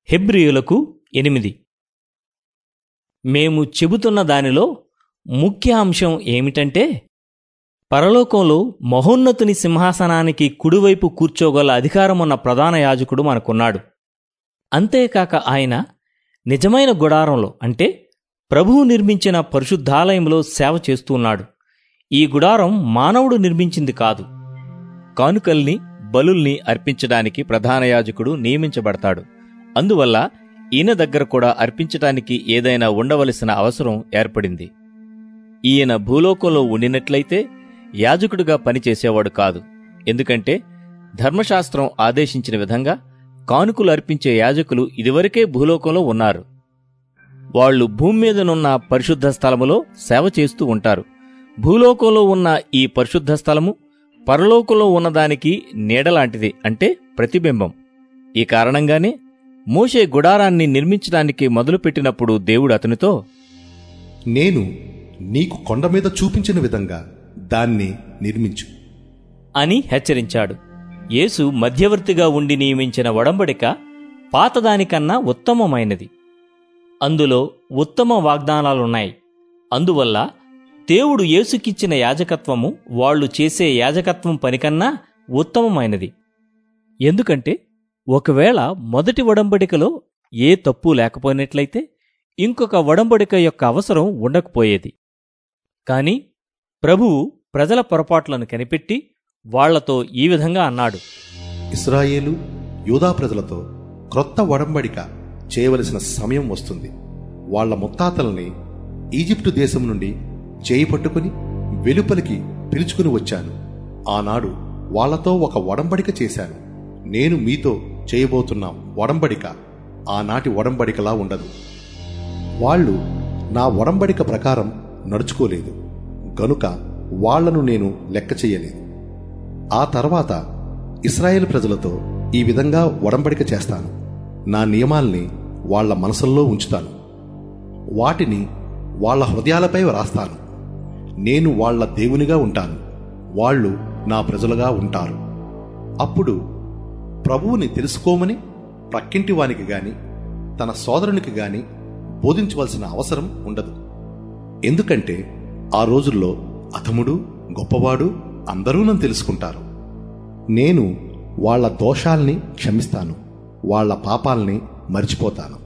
హెబ్రియులకు ఎనిమిది మేము చెబుతున్న దానిలో ముఖ్య అంశం ఏమిటంటే పరలోకంలో మహోన్నతుని సింహాసనానికి కుడివైపు కూర్చోగల అధికారమున్న ప్రధాన యాజకుడు మనకున్నాడు అంతేకాక ఆయన నిజమైన గుడారంలో అంటే ప్రభువు నిర్మించిన పరిశుద్ధాలయంలో సేవ చేస్తున్నాడు ఈ గుడారం మానవుడు నిర్మించింది కాదు కానుకల్ని బలుల్ని అర్పించడానికి ప్రధాన యాజకుడు నియమించబడతాడు అందువల్ల ఈయన దగ్గర కూడా అర్పించటానికి ఏదైనా ఉండవలసిన అవసరం ఏర్పడింది ఈయన భూలోకంలో ఉండినట్లయితే యాజకుడిగా పనిచేసేవాడు కాదు ఎందుకంటే ధర్మశాస్త్రం ఆదేశించిన విధంగా కానుకలు అర్పించే యాజకులు ఇదివరకే భూలోకంలో ఉన్నారు వాళ్ళు భూమి మీదనున్న పరిశుద్ధ స్థలములో సేవ చేస్తూ ఉంటారు భూలోకంలో ఉన్న ఈ పరిశుద్ధ స్థలము పరలోకంలో ఉన్నదానికి నీడలాంటిది అంటే ప్రతిబింబం ఈ కారణంగానే మోషే గుడారాన్ని నిర్మించడానికి మొదలుపెట్టినప్పుడు దేవుడు అతనితో నేను నీకు కొండ మీద చూపించిన విధంగా దాన్ని నిర్మించు అని హెచ్చరించాడు యేసు మధ్యవర్తిగా ఉండి నియమించిన ఒడంబడిక పాతదానికన్నా ఉత్తమమైనది అందులో ఉత్తమ వాగ్దానాలున్నాయి అందువల్ల దేవుడు యేసుకిచ్చిన యాజకత్వము వాళ్ళు చేసే యాజకత్వం పనికన్నా ఉత్తమమైనది ఎందుకంటే ఒకవేళ మొదటి ఒడంబడికలో ఏ తప్పు లేకపోయినట్లయితే ఇంకొక ఒడంబడిక యొక్క అవసరం ఉండకపోయేది కాని ప్రభువు ప్రజల పొరపాట్లను కనిపెట్టి వాళ్లతో ఈ విధంగా అన్నాడు ఇస్రాయేలు యూదా ప్రజలతో క్రొత్త ఒడంబడిక చేయవలసిన సమయం వస్తుంది వాళ్ళ ముత్తాతల్ని ఈజిప్టు దేశం నుండి చేయి పట్టుకుని వెలుపలికి పిలుచుకుని వచ్చాను ఆనాడు వాళ్ళతో ఒక ఒడంబడిక చేశాను నేను మీతో చేయబోతున్న ఒడంబడిక ఆనాటి ఒడంబడికలా ఉండదు వాళ్ళు నా ఒడంబడిక ప్రకారం నడుచుకోలేదు గనుక వాళ్లను నేను లెక్క చెయ్యలేదు ఆ తర్వాత ఇస్రాయేల్ ప్రజలతో ఈ విధంగా ఒడంబడిక చేస్తాను నా నియమాల్ని వాళ్ళ మనసుల్లో ఉంచుతాను వాటిని వాళ్ళ హృదయాలపై వ్రాస్తాను నేను వాళ్ళ దేవునిగా ఉంటాను వాళ్ళు నా ప్రజలుగా ఉంటారు అప్పుడు ప్రభువుని తెలుసుకోమని ప్రక్కింటి వానికి గాని తన సోదరునికి గాని బోధించవలసిన అవసరం ఉండదు ఎందుకంటే ఆ రోజుల్లో అతముడు గొప్పవాడు అందరూ నన్ను తెలుసుకుంటారు నేను వాళ్ళ దోషాల్ని క్షమిస్తాను వాళ్ళ పాపాల్ని మర్చిపోతాను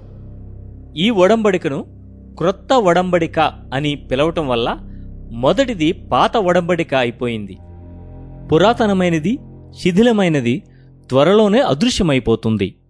ఈ ఒడంబడికను క్రొత్త ఒడంబడిక అని పిలవటం వల్ల మొదటిది పాత ఒడంబడిక అయిపోయింది పురాతనమైనది శిథిలమైనది త్వరలోనే అదృశ్యమైపోతుంది